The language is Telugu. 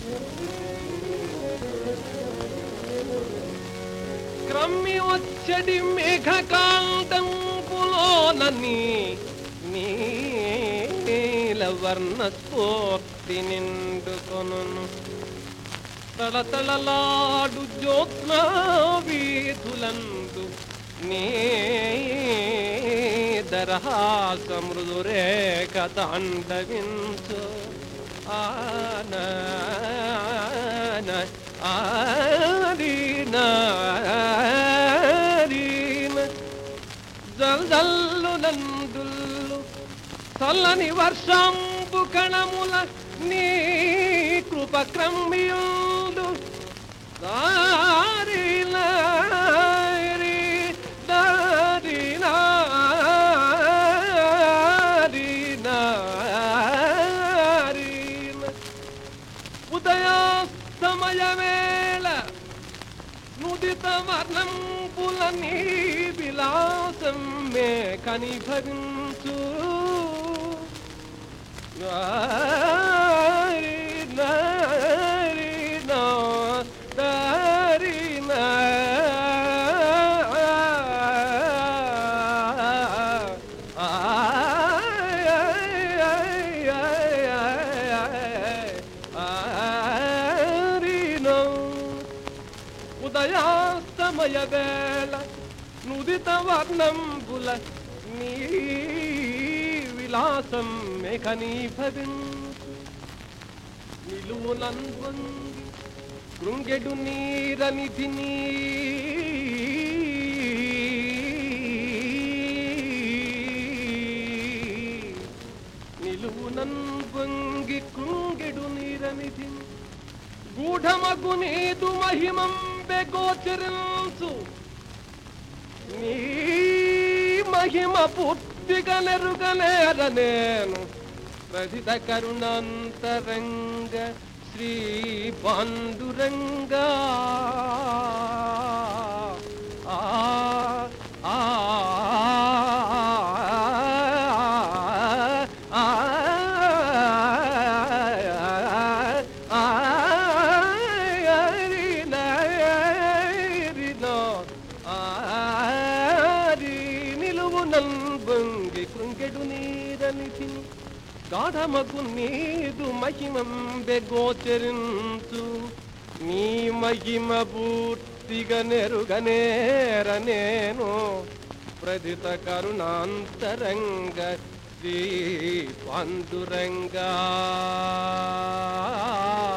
క్రమ్మి వచ్చడి మేఘకాంతంపులోనని నీలవర్ణ స్ఫూర్తి నిండుకొను తళతళలాడు జ్యోత్స్నా వీధులందు నీ దరహాస మృదురేఖ తాండవించు ఆన ఆరీన జల్జల్లు నందుల్లు చల్లని వర్షంబు కణముల నీ కృప క్రమ్మియుండు దారిల ఉదయాస్తమయ వేళ నుదిత వర్ణంపుల నీ విలాసం మే కనిభవించు నారి నారి నా దారి నా ఉదయాస్తమయ వేళ నుదిత వర్ణంబుల నీ విలాసం మేఘనీ భవించు నిలువునంద్వంగి కృంగెడు నీరనిధిని నిలువునంద్వంగి కృంగెడు నీరనిధి గూఢమగు నీదు మహిమం బెగోచరించు నీ మహిమ పూర్తిగా నెరుగనేర నేను ప్రథిత కరుణాంతరంగ శ్రీ పాండురంగా ఆ ఆ నిలువు నంబంగి కృంగెడు నీరనిధి గాఢమగు నీదు మహిమం బెగోచరించు నీ మహిమ పూర్తిగా నెరుగనేర నేను ప్రదిత కరుణాంతరంగ శ్రీ పాండురంగా